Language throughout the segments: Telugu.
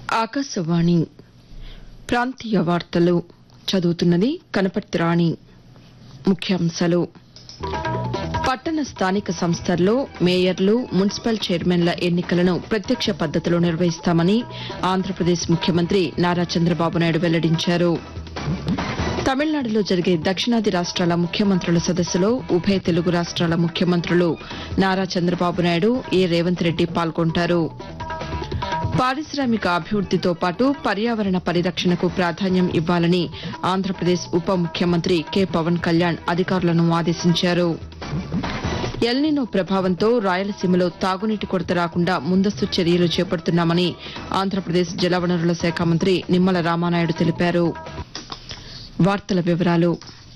ఆకాశవాణి ప్రాంతీయ వార్తలు చదువుతున్నది కనపర్తి రాణి ముఖ్యాంశాలు పట్టణ స్థానిక సంస్థల్లో మేయర్లు మున్సిపల్ చైర్మన్ల ఎన్నికలను ప్రత్యక్ష పద్దతిలో నిర్వహిస్తామని ఆంధ్రప్రదేశ్ ముఖ్యమంత్రి నారా చంద్రబాబు నాయుడు వెల్లడించారు తమిళనాడులో జరిగే దక్షిణాది రాష్ట్రాల ముఖ్యమంత్రుల సదస్సులో ఉభయ తెలుగు రాష్ట్రాల ముఖ్యమంత్రులు నారా చంద్రబాబు నాయుడు ఏ రేవంత్ రెడ్డి పాల్గొంటారు పారిశ్రామిక అభివృద్దితో పాటు పర్యావరణ పరిరక్షణకు ప్రాధాన్యం ఇవ్వాలని ఆంధ్రప్రదేశ్ ఉప ముఖ్యమంత్రి కె పవన్ కళ్యాణ్ అధికారులను ఆదేశించారు ఎల్నినో ప్రభావంతో రాయలసీమలో తాగునీటి కొరత రాకుండా ముందస్తు చర్యలు చేపడుతున్నామని ఆంధ్రప్రదేశ్ జలవనరుల శాఖ మంత్రి నిమ్మల రామానాయుడు తెలిపారు వార్తల వివరాలు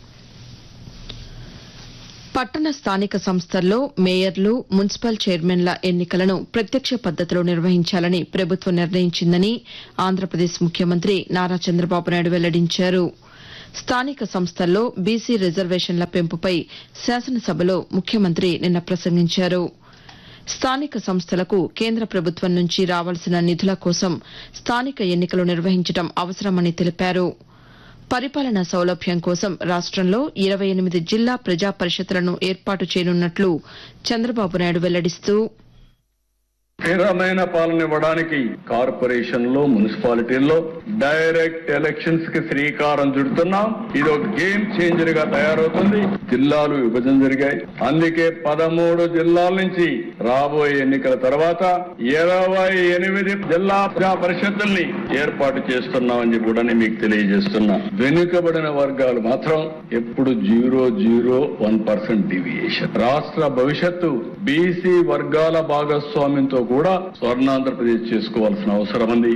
పట్టణ స్థానిక సంస్థల్లో మేయర్లు మున్సిపల్ చైర్మన్ల ఎన్నికలను ప్రత్యక్ష పద్దతిలో నిర్వహించాలని ప్రభుత్వం నిర్ణయించిందని ఆంధ్రప్రదేశ్ ముఖ్యమంత్రి నారా చంద్రబాబు నాయుడు వెల్లడించారు స్థానిక సంస్థల్లో బీసీ రిజర్వేషన్ల పెంపుపై శాసనసభలో ముఖ్యమంత్రి నిన్న ప్రసంగించారు స్థానిక సంస్థలకు కేంద్ర ప్రభుత్వం నుంచి రావాల్సిన నిధుల కోసం స్థానిక ఎన్నికలు నిర్వహించడం అవసరమని తెలిపారు పరిపాలనా సౌలభ్యం కోసం రాష్టంలో ఇరవై ఎనిమిది జిల్లా ప్రజా పరిషత్లను ఏర్పాటు చేయనున్నట్లు చంద్రబాబు నాయుడు వెల్లడిస్తూ స్థిరమైన పాలన ఇవ్వడానికి కార్పొరేషన్ లో మున్సిపాలిటీల్లో డైరెక్ట్ ఎలక్షన్స్ కి శ్రీకారం చుడుతున్నాం ఇది ఒక గేమ్ చేంజర్ గా తయారవుతుంది జిల్లాలు విభజన జరిగాయి అందుకే పదమూడు జిల్లాల నుంచి రాబోయే ఎన్నికల తర్వాత ఇరవై ఎనిమిది జిల్లా ప్రజా పరిషత్తుల్ని ఏర్పాటు చేస్తున్నామని చెప్పి కూడా నేను మీకు తెలియజేస్తున్నా వెనుకబడిన వర్గాలు మాత్రం ఎప్పుడు zero zero one percent deviation రాష్ట్ర భవిష్యత్తు బీసీ వర్గాల భాగస్వామ్యంతో కూడా స్వర్ణాంధ్రప్రదేశ్ చేసుకోవాల్సిన అవసరం ఉంది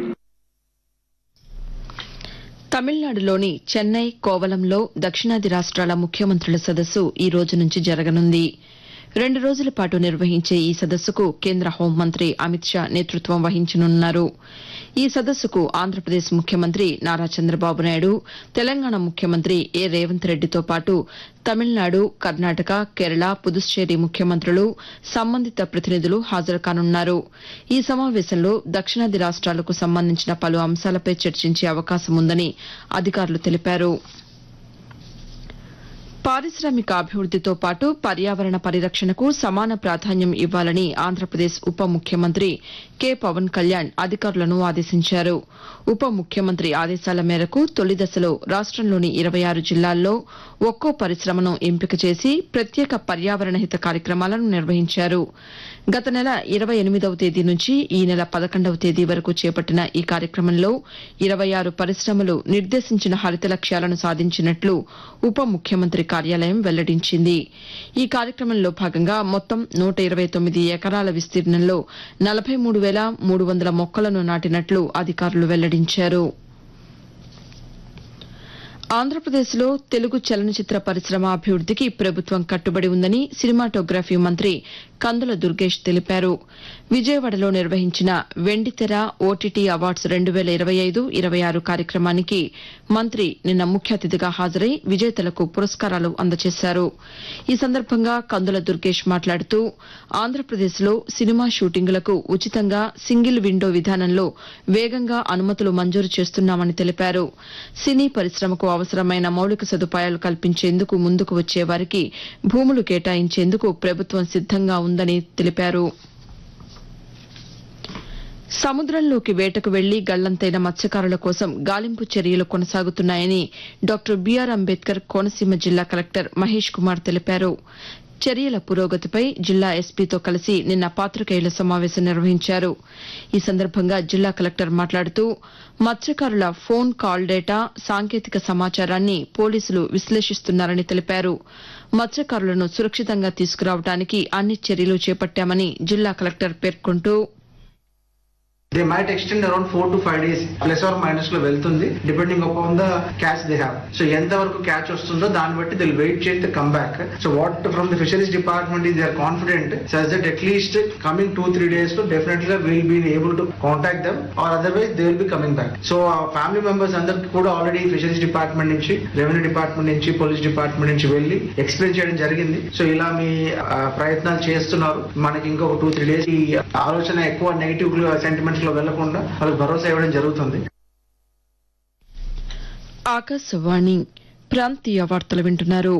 తమిళనాడులోని చెన్నై కోవలంలో దక్షిణాది రాష్ట్రాల ముఖ్యమంత్రుల సదస్సు ఈ రోజు నుంచి జరగనుంది రెండు రోజుల పాటు నిర్వహించే ఈ సదస్సుకు కేంద్ర హోంమంత్రి అమిత్ షా నేతృత్వం వహించనున్నారు ఈ సదస్సుకు ఆంధ్రప్రదేశ్ ముఖ్యమంత్రి నారా చంద్రబాబు నాయుడు తెలంగాణ ముఖ్యమంత్రి ఏ రేవంత్ రెడ్డితో పాటు తమిళనాడు కర్ణాటక కేరళ పుదుచ్చేరి ముఖ్యమంత్రులు సంబంధిత ప్రతినిధులు హాజరు కానున్నారు ఈ సమావేశంలో దక్షిణాది రాష్ట్రాలకు సంబంధించిన పలు అంశాలపై చర్చించే అవకాశం ఉందని అధికారులు తెలిపారు పారిశ్రామిక అభివృద్దితో పాటు పర్యావరణ పరిరక్షణకు సమాన ప్రాధాన్యం ఇవ్వాలని ఆంధ్రప్రదేశ్ ఉప ముఖ్యమంత్రి కె పవన్ కళ్యాణ్ అధికారులను ఆదేశించారు ఉప ముఖ్యమంత్రి ఆదేశాల మేరకు తొలి దశలో రాష్టంలోని ఇరవై ఆరు జిల్లాల్లో ఒక్కో పరిశ్రమను ఎంపిక చేసి ప్రత్యేక పర్యావరణ హిత కార్యక్రమాలను నిర్వహించారు గత నెల ఇరవై ఎనిమిదవ తేదీ నుంచి ఈ నెల పదకొండవ తేదీ వరకు చేపట్టిన ఈ కార్యక్రమంలో ఇరవై ఆరు పరిశ్రమలు నిర్దేశించిన హరిత లక్ష్యాలను సాధించినట్లు ఉప ముఖ్యమంత్రి కార్యాలయం వెల్లడించింది ఈ కార్యక్రమంలో భాగంగా మొత్తం నూట ఇరవై తొమ్మిది ఎకరాల విస్తీర్ణంలో నలభై మూడు వేల మూడు వందల మొక్కలను నాటినట్లు అధికారులు వెల్లడించారు ఆంధ్రప్రదేశ్లో తెలుగు చలనచిత్ర పరిశ్రమ అభివృద్దికి ప్రభుత్వం కట్టుబడి ఉందని సినిమాటోగ్రఫీ మంత్రి కందుల దుర్గేష్ తెలిపారు విజయవాడలో నిర్వహించిన వెండితెర ఓటీటీ అవార్డ్స్ రెండు వేల ఇరవై ఐదు ఇరవై ఆరు కార్యక్రమానికి మంత్రి నిన్న ముఖ్య అతిథిగా హాజరై విజేతలకు పురస్కారాలు అందజేశారు ఈ సందర్భంగా కందుల దుర్గేష్ మాట్లాడుతూ ఆంధ్రప్రదేశ్లో సినిమా షూటింగులకు ఉచితంగా సింగిల్ విండో విధానంలో వేగంగా అనుమతులు మంజూరు చేస్తున్నామని తెలిపారు సినీ పరిశ్రమకు అవసరమైన మౌలిక సదుపాయాలు కల్పించేందుకు ముందుకు వచ్చే వారికి భూములు కేటాయించేందుకు ప్రభుత్వం సిద్దంగా ఉందని తెలిపారు సముద్రంలోకి వేటకు వెళ్లి గల్లంతైన మత్స్యకారుల కోసం గాలింపు చర్యలు కొనసాగుతున్నాయని డాక్టర్ బీఆర్ అంబేద్కర్ కోనసీమ జిల్లా కలెక్టర్ మహేష్ కుమార్ తెలిపారు చర్యల పురోగతిపై జిల్లా ఎస్పీతో కలిసి నిన్న పాతికేయుల సమావేశం నిర్వహించారు ఈ సందర్భంగా జిల్లా కలెక్టర్ మాట్లాడుతూ మత్స్యకారుల ఫోన్ కాల్ డేటా సాంకేతిక సమాచారాన్ని పోలీసులు విశ్లేషిస్తున్నారని తెలిపారు మత్స్యకారులను సురక్షితంగా తీసుకురావడానికి అన్ని చర్యలు చేపట్టామని జిల్లా కలెక్టర్ పేర్కొంటూ they might extend around four to five days plus or minus లో వెళ్తుంది depending upon the catch they have so ఎంత వరకు క్యాచ్ వస్తుందో దాన్ని బట్టి దిల్ వెయిట్ చేస్తే come back so what from the fisheries department is are confident sir that at least coming two three days లో డెఫినెట్లీ గా will be able to contact them or otherwise they will be coming back so uh family members అందరికి కూడా ఆల్రెడీ ఫిషరీస్ డిపార్ట్మెంట్ నుంచి రెవెన్యూ డిపార్ట్మెంట్ నుంచి పోలీస్ డిపార్ట్మెంట్ నుంచి వెళ్ళి ఎక్స్ప్లెయిన్ చేయడం జరిగింది సో ఇలా మీ ఆ, ప్రయత్నాలు చేస్తున్నారు మనకి ఇంకొక టూ త్రీ డేస్ ఈ ఆలోచన ఎక్కువ నెగిటివ్ సెంటిమెంట్స్ లో వెళ్లకుండా వాళ్ళకి భరోసా ఇవ్వడం జరుగుతుంది ఆకాశవాణి ప్రాంతీయ వార్తలు వింటున్నారు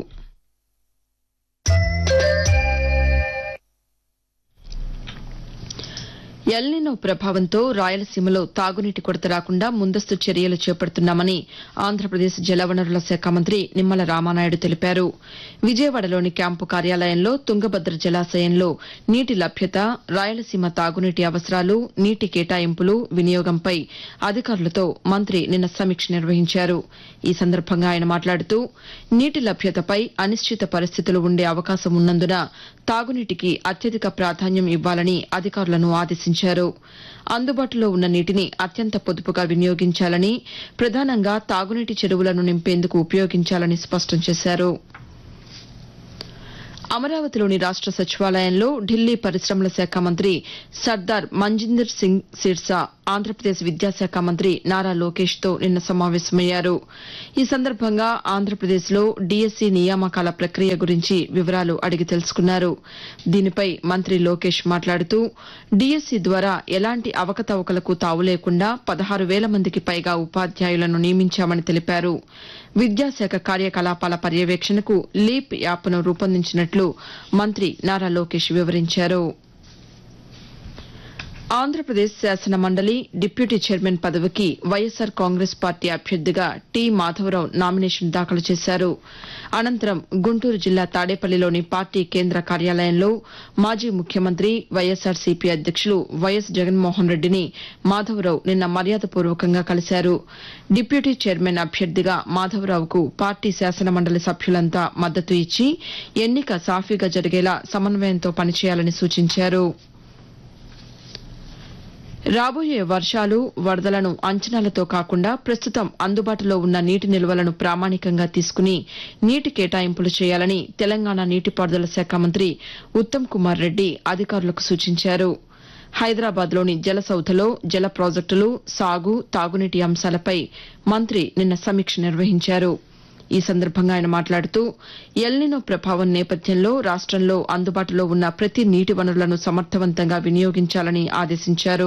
ఎల్నినో ప్రభావంతో రాయలసీమలో తాగునీటి కొరత రాకుండా ముందస్తు చర్యలు చేపడుతున్నామని ఆంధ్రప్రదేశ్ జలవనరుల శాఖ మంత్రి నిమ్మల రామానాయుడు తెలిపారు విజయవాడలోని క్యాంపు కార్యాలయంలో తుంగభద్ర జలాశయంలో నీటి లభ్యత రాయలసీమ తాగునీటి అవసరాలు నీటి కేటాయింపులు వినియోగంపై అధికారులతో మంత్రి నిన్న సమీక్ష నిర్వహించారు ఈ సందర్భంగా ఆయన మాట్లాడుతూ నీటి లభ్యతపై అనిశ్చిత పరిస్థితులు ఉండే అవకాశం ఉన్నందున తాగునీటికి అత్యధిక ప్రాధాన్యం ఇవ్వాలని అధికారులను ఆదేశించారు అందుబాటులో ఉన్న నీటిని అత్యంత పొదుపుగా వినియోగించాలని ప్రధానంగా తాగునీటి చెరువులను నింపేందుకు ఉపయోగించాలని స్పష్టం చేశారు అమరావతిలోని రాష్ట సచివాలయంలో ఢిల్లీ పరిశ్రమల శాఖ మంత్రి సర్దార్ మంజిందర్ సింగ్ సిర్సా ఆంధ్రప్రదేశ్ విద్యాశాఖ మంత్రి నారా లోకేష్ తో నిన్న సమావేశమయ్యారు ఈ సందర్భంగా ఆంధ్రప్రదేశ్లో డీఎస్సీ నియామకాల ప్రక్రియ గురించి వివరాలు అడిగి తెలుసుకున్నారు దీనిపై మంత్రి లోకేష్ మాట్లాడుతూ డీఎస్సీ ద్వారా ఎలాంటి అవకతవకలకు తావు లేకుండా పదహారు వేల మందికి పైగా ఉపాధ్యాయులను నియమించామని తెలిపారు విద్యాశాఖ కార్యకలాపాల పర్యవేక్షణకు లీప్ యాప్ను రూపొందించినట్లు మంత్రి నారా లోకేష్ వివరించారు ఆంధ్రప్రదేశ్ శాసన మండలి డిప్యూటీ చైర్మన్ పదవికి వైఎస్సార్ కాంగ్రెస్ పార్టీ అభ్యర్థిగా టి మాధవరావు నామినేషన్ దాఖలు చేశారు అనంతరం గుంటూరు జిల్లా తాడేపల్లిలోని పార్టీ కేంద్ర కార్యాలయంలో మాజీ ముఖ్యమంత్రి వైఎస్సార్సీపీ అధ్యక్షులు వైఎస్ జగన్మోహన్ రెడ్డిని మాధవరావు నిన్న మర్యాదపూర్వకంగా కలిశారు డిప్యూటీ చైర్మన్ అభ్యర్థిగా మాధవరావుకు పార్టీ శాసన మండలి సభ్యులంతా మద్దతు ఇచ్చి ఎన్నిక సాఫీగా జరిగేలా సమన్వయంతో పనిచేయాలని సూచించారు రాబోయే వర్షాలు వరదలను అంచనాలతో కాకుండా ప్రస్తుతం అందుబాటులో ఉన్న నీటి నిల్వలను ప్రామాణికంగా తీసుకుని నీటి కేటాయింపులు చేయాలని తెలంగాణ నీటిపారుదల శాఖ మంత్రి ఉత్తమ్ కుమార్ రెడ్డి అధికారులకు సూచించారు హైదరాబాద్లోని జలసౌధలో జల ప్రాజెక్టులు సాగు తాగునీటి అంశాలపై మంత్రి నిన్న సమీక్ష నిర్వహించారు ఈ సందర్భంగా ఆయన మాట్లాడుతూ ఎల్నినో ప్రభావం నేపథ్యంలో రాష్టంలో అందుబాటులో ఉన్న ప్రతి నీటి వనరులను సమర్థవంతంగా వినియోగించాలని ఆదేశించారు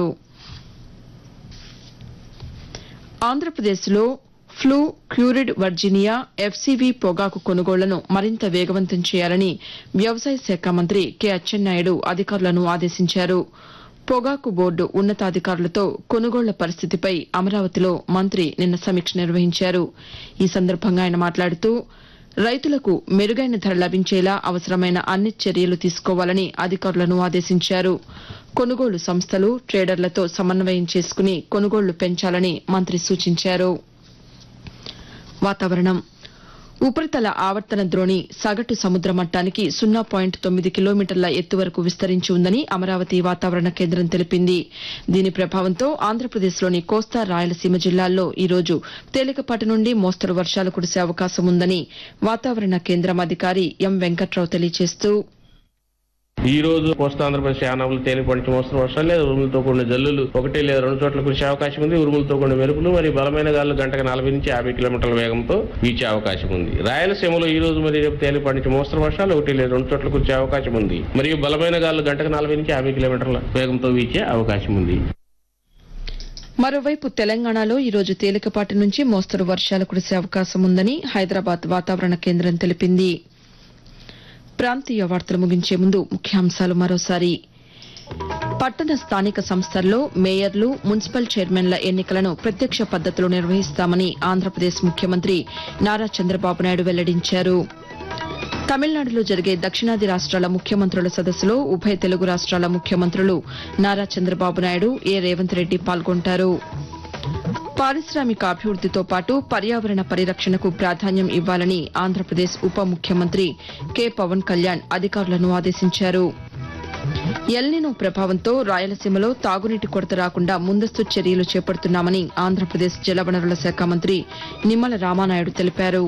ఆంధ్రప్రదేశ్లో ఫ్లూ క్యూరిడ్ వర్జీనియా ఎఫ్సీవీ పొగాకు కొనుగోళ్లను మరింత వేగవంతం చేయాలని వ్యవసాయ శాఖ మంత్రి కె అచ్చెన్నాయుడు అధికారులను ఆదేశించారు పొగాకు బోర్డు ఉన్నతాధికారులతో కొనుగోళ్ల పరిస్థితిపై అమరావతిలో మంత్రి నిన్న సమీక్ష నిర్వహించారు ఈ సందర్భంగా ఆయన మాట్లాడుతూ రైతులకు మెరుగైన ధర లభించేలా అవసరమైన అన్ని చర్యలు తీసుకోవాలని అధికారులను ఆదేశించారు కొనుగోలు సంస్థలు ట్రేడర్లతో సమన్వయం చేసుకుని కొనుగోళ్లు పెంచాలని మంత్రి సూచించారు వాతావరణం ఉపరితల ఆవర్తన ద్రోణి సగటు సముద్ర మట్టానికి సున్నా పాయింట్ తొమ్మిది కిలోమీటర్ల ఎత్తు వరకు విస్తరించి ఉందని అమరావతి వాతావరణ కేంద్రం తెలిపింది దీని ప్రభావంతో ఆంధ్రప్రదేశ్లోని కోస్తా రాయలసీమ జిల్లాల్లో ఈ రోజు తేలికపాటి నుండి మోస్తరు వర్షాలు కురిసే అవకాశం ఉందని వాతావరణ కేంద్రం అధికారి ఎం వెంకట్రావు తెలియజేస్తూ ఈ రోజు కోస్తా ఆంధ్రప్రదేశ్ యానాములు తేలిపడి మోస్తరు వర్షాలు లేదా ఉరుములతో కూడిన జల్లులు ఒకటి లేదా రెండు చోట్ల కురిసే అవకాశం ఉంది ఉరుములతో కూడిన మెరుపులు మరియు బలమైన గాలు గంటకు నలభై నుంచి యాభై కిలోమీటర్ల వేగంతో వీచే అవకాశం ఉంది రాయలసీమలో ఈ రోజు మరియు రేపు తేలిపడి మోస్తరు వర్షాలు ఒకటి లేదా రెండు చోట్ల కురిసే అవకాశం ఉంది మరియు బలమైన గాలు గంటకు నలభై నుంచి యాభై కిలోమీటర్ల వేగంతో వీచే అవకాశం ఉంది మరోవైపు తెలంగాణలో ఈ రోజు తేలికపాటి నుంచి మోస్తరు వర్షాలు కురిసే అవకాశం ఉందని హైదరాబాద్ వాతావరణ కేంద్రం తెలిపింది ప్రాంతీయ వార్తలు ముగించే ముందు ముఖ్యాంశాలు మరోసారి పట్టణ స్థానిక సంస్థల్లో మేయర్లు మున్సిపల్ చైర్మన్ల ఎన్నికలను ప్రత్యక్ష పద్దతిలో నిర్వహిస్తామని ఆంధ్రప్రదేశ్ ముఖ్యమంత్రి నారా చంద్రబాబు నాయుడు వెల్లడించారు తమిళనాడులో జరిగే దక్షిణాది రాష్ట్రాల ముఖ్యమంత్రుల సదస్సులో ఉభయ తెలుగు రాష్ట్రాల ముఖ్యమంత్రులు నారా చంద్రబాబు నాయుడు ఏ రేవంత్ రెడ్డి పాల్గొంటారు పారిశ్రామిక అభివృద్దితో పాటు పర్యావరణ పరిరక్షణకు ప్రాధాన్యం ఇవ్వాలని ఆంధ్రప్రదేశ్ ఉప ముఖ్యమంత్రి కె పవన్ కళ్యాణ్ అధికారులను ఆదేశించారు ఎల్నినో ప్రభావంతో రాయలసీమలో తాగునీటి కొరత రాకుండా ముందస్తు చర్యలు చేపడుతున్నామని ఆంధ్రప్రదేశ్ జలవనరుల శాఖ మంత్రి నిమ్మల రామానాయుడు తెలిపారు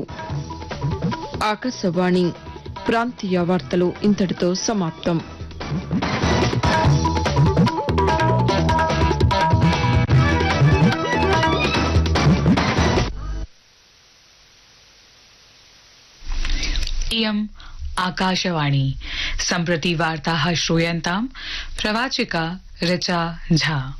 ఆకాశవాణి ప్రాంతీయ వార్తలు ఇంతటితో సమాప్తం इयम् आकाशवाणी सम्प्रति वार्ताः श्रूयन्ताम् प्रवाचिका ऋचा झा